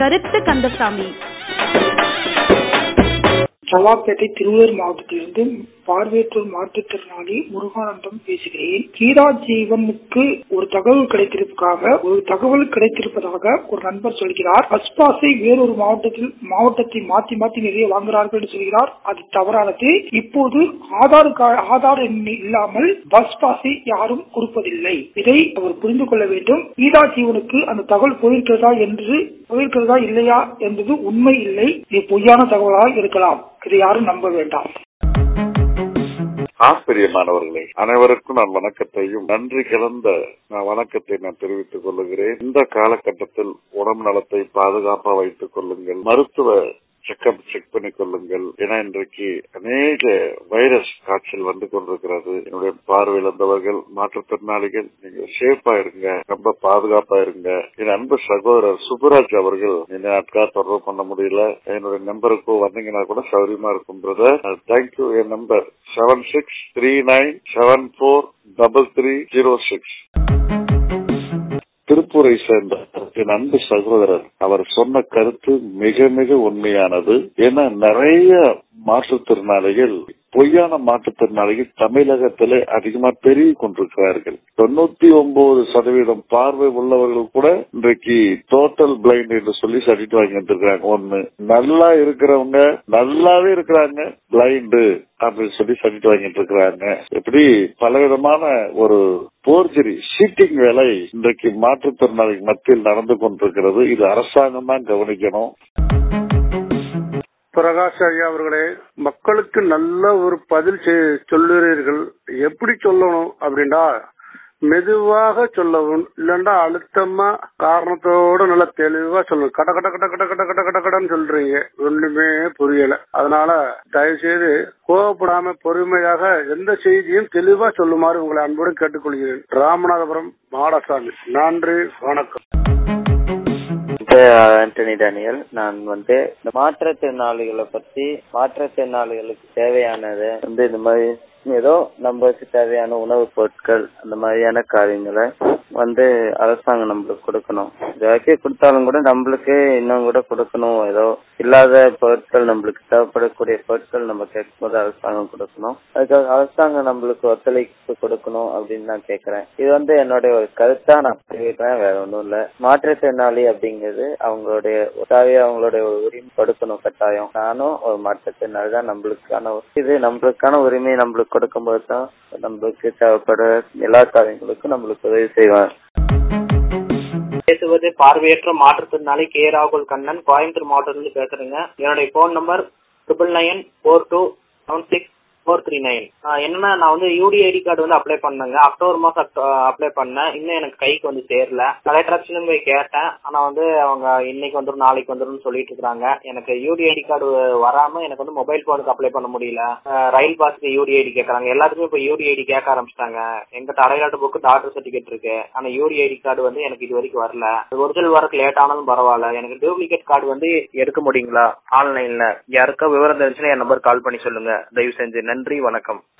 கருத்து கந்தசாமி சவாப்பேட்டை திருவள்ளூர் மாவட்டத்திலிருந்து பார்வையற்றோர் மாற்றுத்திறனாளி முருகானந்தம் பேசுகிறேன் கீதா ஜீவனுக்கு ஒரு தகவல் கிடைத்திருப்பதாக ஒரு தகவல் கிடைத்திருப்பதாக ஒரு நண்பர் சொல்கிறார் பஸ் பாஸை வேறொரு மாவட்டத்தில் மாவட்டத்தை மாத்தி மாத்தி நிறைய வாங்குகிறார்கள் என்று சொல்கிறார் அது தவறானது இப்போது ஆதார் கா- ஆதார் எண் இல்லாமல் பஸ் பாஸை யாரும் கொடுப்பதில்லை இதை அவர் புரிந்து கொள்ள வேண்டும் கீதா ஜீவனுக்கு அந்த தகவல் போயிருக்கிறதா என்று போயிருக்கிறதா இல்லையா என்பது உண்மை இல்லை இது பொய்யான தகவலாக இருக்கலாம் இதை யாரும் நம்ப வேண்டாம் ஆசிரியமானவர்களே அனைவருக்கும் நான் வணக்கத்தையும் நன்றி கலந்த நான் வணக்கத்தை நான் தெரிவித்துக் கொள்ளுகிறேன் இந்த காலகட்டத்தில் உடம்பு நலத்தை பாதுகாப்பா வைத்துக் கொள்ளுங்கள் மருத்துவ செக்அப் செக் பண்ணிக் கொள்ளுங்கள் ஏன்னா இன்றைக்கு அநேக வைரஸ் காய்ச்சல் வந்து கொண்டிருக்கிறது என்னுடைய பார்வை இழந்தவர்கள் மாற்றுத்திறனாளிகள் நீங்க சேஃபா இருங்க ரொம்ப பாதுகாப்பா இருங்க என் அன்பு சகோதரர் சுப்புராஜ் அவர்கள் இந்த நாட்களா தொடர்பு பண்ண முடியல என்னுடைய நம்பருக்கு வந்தீங்கன்னா கூட சௌரியமா இருக்கும் பிரதர் தேங்க்யூ என் number seven six three nine seven four double three zero six திருப்பூரை சேர்ந்த என் அன்பு சகோதரர் அவர் சொன்ன கருத்து மிக மிக உண்மையானது ஏன்னா நிறைய மாற்றுத்திறனாளிகள் பொய்யான மாற்றுத்திறனாளிகள் தமிழகத்திலே அதிகமா பெருகி கொண்டிருக்கிறார்கள் தொண்ணூத்தி ஒன்பது சதவீதம் பார்வை உள்ளவர்கள் கூட இன்றைக்கு டோட்டல் பிளைண்ட் என்று சொல்லி சர்டிஃபிகேட் வாங்கி வந்திருக்காங்க ஒண்ணு நல்லா இருக்கிறவங்க நல்லாவே இருக்கிறாங்க பிளைண்டு அப்படின்னு சொல்லி சர்டிஃபிகேட் வாங்கிட்டு இருக்கிறாங்க இப்படி பலவிதமான ஒரு போர்ஜரி ஷீட்டிங் வேலை இன்றைக்கு மாற்றுத்திறனாளி மத்தியில் நடந்து கொண்டிருக்கிறது இது அரசாங்கம் தான் கவனிக்கணும் பிரகாஷ் ஐயா அவர்களே மக்களுக்கு நல்ல ஒரு பதில் செ- சொல்லுகிறீர்கள் எப்படி சொல்லணும் அப்படின்னா மெதுவாக சொல்லவும் இல்லைன்னா அழுத்தமா காரணத்தோட நல்லா தெளிவா சொல்லணும் கட கட கட கட கட கட கட கடன்னு சொல்றீங்க ஒண்ணுமே புரியல அதனால தயவு செய்து கோவப்படாம பொறுமையாக எந்த செய்தியும் தெளிவா சொல்லுமாறு உங்களை அன்புடன் கேட்டுக்கொள்கிறேன் ராமநாதபுரம் மாடசாமி நன்றி வணக்கம் ஆண்டனி டேனியல் நான் வந்து இந்த மாற்றுத்திறனாளிகளை பத்தி மாற்றுத்திறனாளிகளுக்கு தேவையானது வந்து இந்த மாதிரி ஏதோ நம்மளுக்கு தேவையான உணவுப் பொருட்கள் அந்த மாதிரியான காரியங்களை வந்து அரசாங்கம் நம்மளுக்கு கொடுக்கணும் இது வரைக்கும் கொடுத்தாலும் கூட நம்மளுக்கு இன்னும் கூட கொடுக்கணும் ஏதோ இல்லாத பொருட்கள் நம்மளுக்கு தேவைப்படக்கூடிய பொருட்கள் நம்ம கேட்கும் போது அரசாங்கம் கொடுக்கணும் அதுக்காக அரசாங்கம் நம்மளுக்கு ஒத்துழைப்பு கொடுக்கணும் அப்படின்னு நான் கேக்குறேன் இது வந்து என்னுடைய ஒரு கருத்தா நான் தெரிவிக்கிறேன் வேற ஒண்ணும் இல்ல மாற்றுத்திறனாளி அப்படிங்கிறது அவங்களுடைய தேவையை அவங்களுடைய ஒரு உரிமை கொடுக்கணும் கட்டாயம் நானும் ஒரு மாற்றுத்திறனாளி தான் நம்மளுக்கான ஒரு- இது நம்மளுக்கான உரிமையை நம்மளுக்கு கொடுக்கும்போது தான் நம்மளுக்கு தேவைப்படுற எல்லா காரியங்களுக்கும் நம்மளுக்கு உதவி செய்வாங்க பேசுவது பார்வையற்ற மாற்றுத்திறனாளி கே ராகுல் கண்ணன் கோயம்புத்தூர் மாவட்டத்திலிருந்து பேசுறேங்க என்னுடைய phone number triple nine four two seven six four three nine என்னன்னா நான் வந்து யூடிஐடி கார்டு வந்து அப்ளை பண்ணேங்க அக்டோபர் மாசம் அப்ளை பண்ணேன் இன்னும் எனக்கு கைக்கு வந்து சேரல கலெக்டர் ஆஃபீஸ்லயும் போய் கேட்டேன் ஆனா வந்து அவங்க இன்னைக்கு வந்துடும் நாளைக்கு வந்துடும் சொல்லிட்டு இருக்காங்க எனக்கு யூடிஐடி கார்டு வராம எனக்கு வந்து மொபைல் போனுக்கு அப்ளை பண்ண முடியல அஹ் ரயில் பாஸ்க்கு யூடிஐடி கேக்குறாங்க எல்லாத்துக்குமே இப்ப யூடிஐடி கேட்க ஆரம்பிச்சிட்டாங்க எங்கிட்ட அரையாட்டு புக்கு டாக்டர் சர்டிபிகேட் இருக்கு ஆனா யூடிஐடி கார்டு வந்து எனக்கு இது வரைக்கும் வரல ஒரிஜினல் வரக்கு லேட் ஆனாலும் பரவாயில்ல எனக்கு டூப்ளிகேட் கார்டு வந்து எடுக்க முடியுங்களா ஆன்லைன்ல யாருக்கா விவரம் தெரிஞ்சுன்னா என் நம்பர் கால் பண்ணி சொல்லுங்க தயவு செஞ்சு நன்றி வணக்கம்